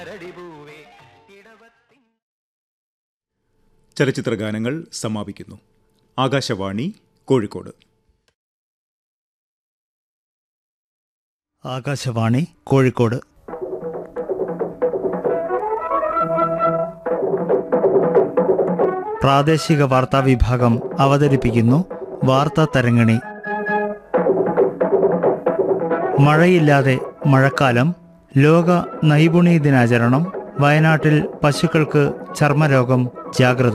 ചലച്ചിത്ര ഗാനങ്ങൾ സമാപിക്കുന്നു ആകാശവാണി കോഴിക്കോട് ആകാശവാണി കോഴിക്കോട് പ്രാദേശിക വാർത്താ വിഭാഗം അവതരിപ്പിക്കുന്നു വാർത്താ തരങ്ങിണി മഴയില്ലാതെ മഴക്കാലം ലോക നൈപുണി ദിനാചരണം വയനാട്ടിൽ പശുക്കൾക്ക് ചർമ്മരോഗം ജാഗ്രത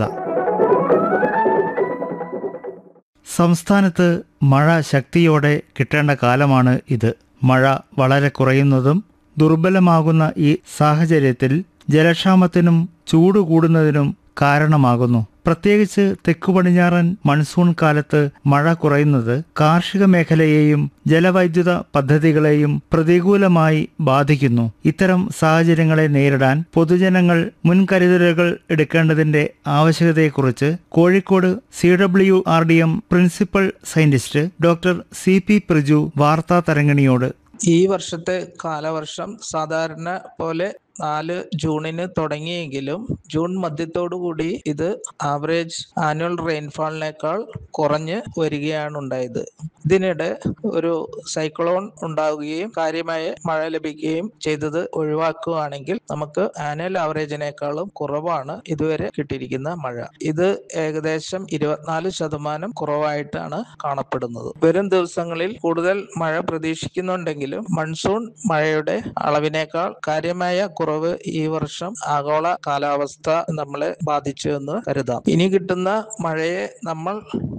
സംസ്ഥാനത്ത് മഴ ശക്തിയോടെ കിട്ടേണ്ട കാലമാണ് ഇത് മഴ വളരെ കുറയുന്നതും ദുർബലമാകുന്ന ഈ സാഹചര്യത്തിൽ ജലക്ഷാമത്തിനും ചൂട് കൂടുന്നതിനും കാരണമാകുന്നു പ്രത്യേകിച്ച് തെക്കു പടിഞ്ഞാറൻ മൺസൂൺ കാലത്ത് മഴ കുറയുന്നത് കാർഷിക മേഖലയെയും ജലവൈദ്യുത പദ്ധതികളെയും പ്രതികൂലമായി ബാധിക്കുന്നു ഇത്തരം സാഹചര്യങ്ങളെ നേരിടാൻ പൊതുജനങ്ങൾ മുൻകരുതലുകൾ എടുക്കേണ്ടതിന്റെ ആവശ്യകതയെക്കുറിച്ച് Kozhikode C W R D M principal scientist doctor C P Priju വാർത്താ തരങ്ങിണിയോട് ഈ വർഷത്തെ കാലവർഷം സാധാരണ പോലെ നാല് ജൂണിന് തുടങ്ങിയെങ്കിലും ജൂൺ മധ്യത്തോടു കൂടി ഇത് ആവറേജ് ആനുവൽ റെയിൻഫാളിനേക്കാൾ കുറഞ്ഞ് വരികയാണ് ഉണ്ടായത് ഇതിനിടെ ഒരു സൈക്ലോൺ ഉണ്ടാവുകയും കാര്യമായ മഴ ലഭിക്കുകയും ചെയ്തത് ഒഴിവാക്കുകയാണെങ്കിൽ നമുക്ക് ആനുവൽ ആവറേജിനേക്കാളും കുറവാണ് ഇതുവരെ കിട്ടിയിരിക്കുന്ന മഴ ഇത് ഏകദേശം ഇരുപത്തിനാല് ശതമാനം കുറവായിട്ടാണ് കാണപ്പെടുന്നത് വരും ദിവസങ്ങളിൽ കൂടുതൽ മഴ പ്രതീക്ഷിക്കുന്നുണ്ടെങ്കിലും മൺസൂൺ മഴയുടെ അളവിനേക്കാൾ കാര്യമായ കുറവ് ഈ വർഷം ആഗോള കാലാവസ്ഥ നമ്മളെ ബാധിച്ചു എന്ന് കരുതാം ഇനി കിട്ടുന്ന മഴയെ നമ്മൾ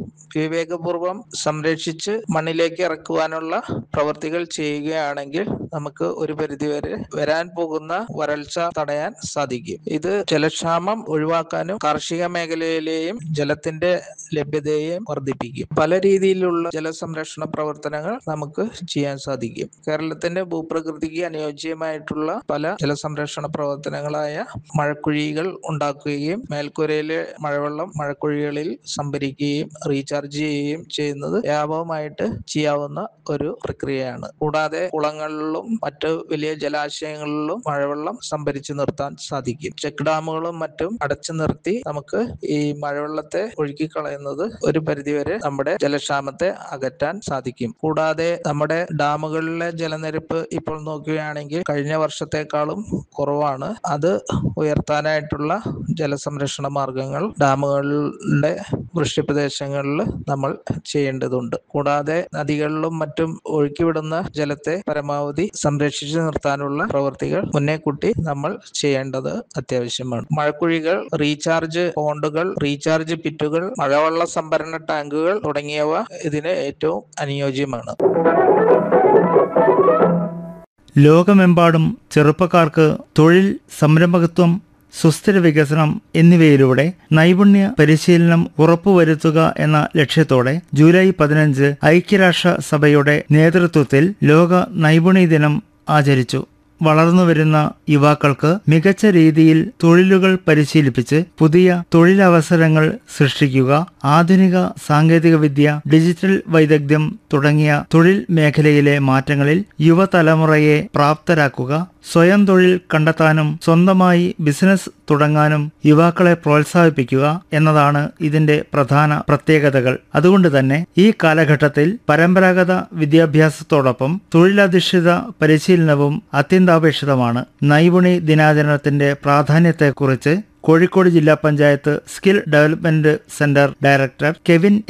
വിവേകപൂർവം സംരക്ഷിച്ച് മണ്ണിലേക്ക് ഇറക്കുവാനുള്ള പ്രവർത്തികൾ ചെയ്യുകയാണെങ്കിൽ നമുക്ക് ഒരു പരിധിവരെ വരാൻ പോകുന്ന വരൾച്ച തടയാൻ സാധിക്കും ഇത് ജലക്ഷാമം ഒഴിവാക്കാനും കാർഷിക മേഖലയിലെയും ജലത്തിന്റെ ലഭ്യതയെയും വർദ്ധിപ്പിക്കും പല രീതിയിലുള്ള ജലസംരക്ഷണ പ്രവർത്തനങ്ങൾ നമുക്ക് ചെയ്യാൻ സാധിക്കും കേരളത്തിന്റെ ഭൂപ്രകൃതിക്ക് അനുയോജ്യമായിട്ടുള്ള പല ജലസംരക്ഷണ പ്രവർത്തനങ്ങളായ മഴക്കുഴികൾ ഉണ്ടാക്കുകയും മേൽക്കൂരയിലെ മഴവെള്ളം മഴക്കുഴികളിൽ സംഭരിക്കുകയും റീചാർജ് ചെയ്യുകയും ചെയ്യുന്നത് വ്യാപകമായിട്ട് ചെയ്യാവുന്ന ഒരു പ്രക്രിയയാണ് കൂടാതെ കുളങ്ങളിലും മറ്റ് വലിയ ജലാശയങ്ങളിലും മഴവെള്ളം സംഭരിച്ചു നിർത്താൻ സാധിക്കും ചെക്ക് ഡാമുകളും മറ്റും അടച്ചു നിർത്തി നമുക്ക് ഈ മഴവെള്ളത്തെ ഒഴുക്കിക്കളയുന്നത് ഒരു പരിധിവരെ നമ്മുടെ ജലക്ഷാമത്തെ അകറ്റാൻ സാധിക്കും കൂടാതെ നമ്മുടെ ഡാമുകളിലെ ജലനിരപ്പ് ഇപ്പോൾ നോക്കുകയാണെങ്കിൽ കഴിഞ്ഞ വർഷത്തെക്കാളും കുറവാണ് അത് ഉയർത്താനായിട്ടുള്ള ജലസംരക്ഷണ മാർഗങ്ങൾ ഡാമുകളുടെ വൃഷ്ടിപ്രദേശങ്ങളിൽ നമ്മൾ ചെയ്യേണ്ടതുണ്ട് കൂടാതെ നദികളിലും മറ്റും ഒഴുക്കിവിടുന്ന ജലത്തെ പരമാവധി സംരക്ഷിച്ചു നിർത്താനുള്ള പ്രവൃത്തികൾ മുന്നേ കൂട്ടി നമ്മൾ ചെയ്യേണ്ടത് അത്യാവശ്യമാണ് മഴക്കുഴികൾ റീചാർജ് പോണ്ടുകൾ റീചാർജ് പിറ്റുകൾ മഴവെള്ള സംഭരണ ടാങ്കുകൾ തുടങ്ങിയവ ഇതിന് ഏറ്റവും അനുയോജ്യമാണ് ലോകമെമ്പാടും ചെറുപ്പക്കാർക്ക് തൊഴിൽ സംരംഭകത്വം സുസ്ഥിര വികസനം എന്നിവയിലൂടെ നൈപുണ്യ പരിശീലനം ഉറപ്പുവരുത്തുക എന്ന ലക്ഷ്യത്തോടെ ജൂലൈ പതിനഞ്ച് ഐക്യരാഷ്ട്ര സഭയുടെ നേതൃത്വത്തിൽ ലോക നൈപുണ്യ ദിനം ആചരിച്ചു വളർന്നുവരുന്ന യുവാക്കൾക്ക് മികച്ച രീതിയിൽ തൊഴിലുകൾ പരിശീലിപ്പിച്ച് പുതിയ തൊഴിലവസരങ്ങൾ സൃഷ്ടിക്കുക ആധുനിക സാങ്കേതികവിദ്യ ഡിജിറ്റൽ വൈദഗ്ധ്യം തുടങ്ങിയ തൊഴിൽ മേഖലയിലെ മാറ്റങ്ങളിൽ യുവതലമുറയെ പ്രാപ്തരാക്കുക സ്വയം തൊഴിൽ കണ്ടെത്താനും സ്വന്തമായി ബിസിനസ് തുടങ്ങാനും യുവാക്കളെ പ്രോത്സാഹിപ്പിക്കുക എന്നതാണ് ഇതിന്റെ പ്രധാന പ്രത്യേകതകൾ അതുകൊണ്ട് തന്നെ ഈ കാലഘട്ടത്തിൽ പരമ്പരാഗത വിദ്യാഭ്യാസത്തോടൊപ്പം തൊഴിലധിഷ്ഠിത പരിശീലനവും അത്യന്താപേക്ഷിതമാണ് നൈപുണി ദിനാചരണത്തിന്റെ പ്രാധാന്യത്തെക്കുറിച്ച് കോഴിക്കോട് ജില്ലാ panchayat skill development centre director Kevin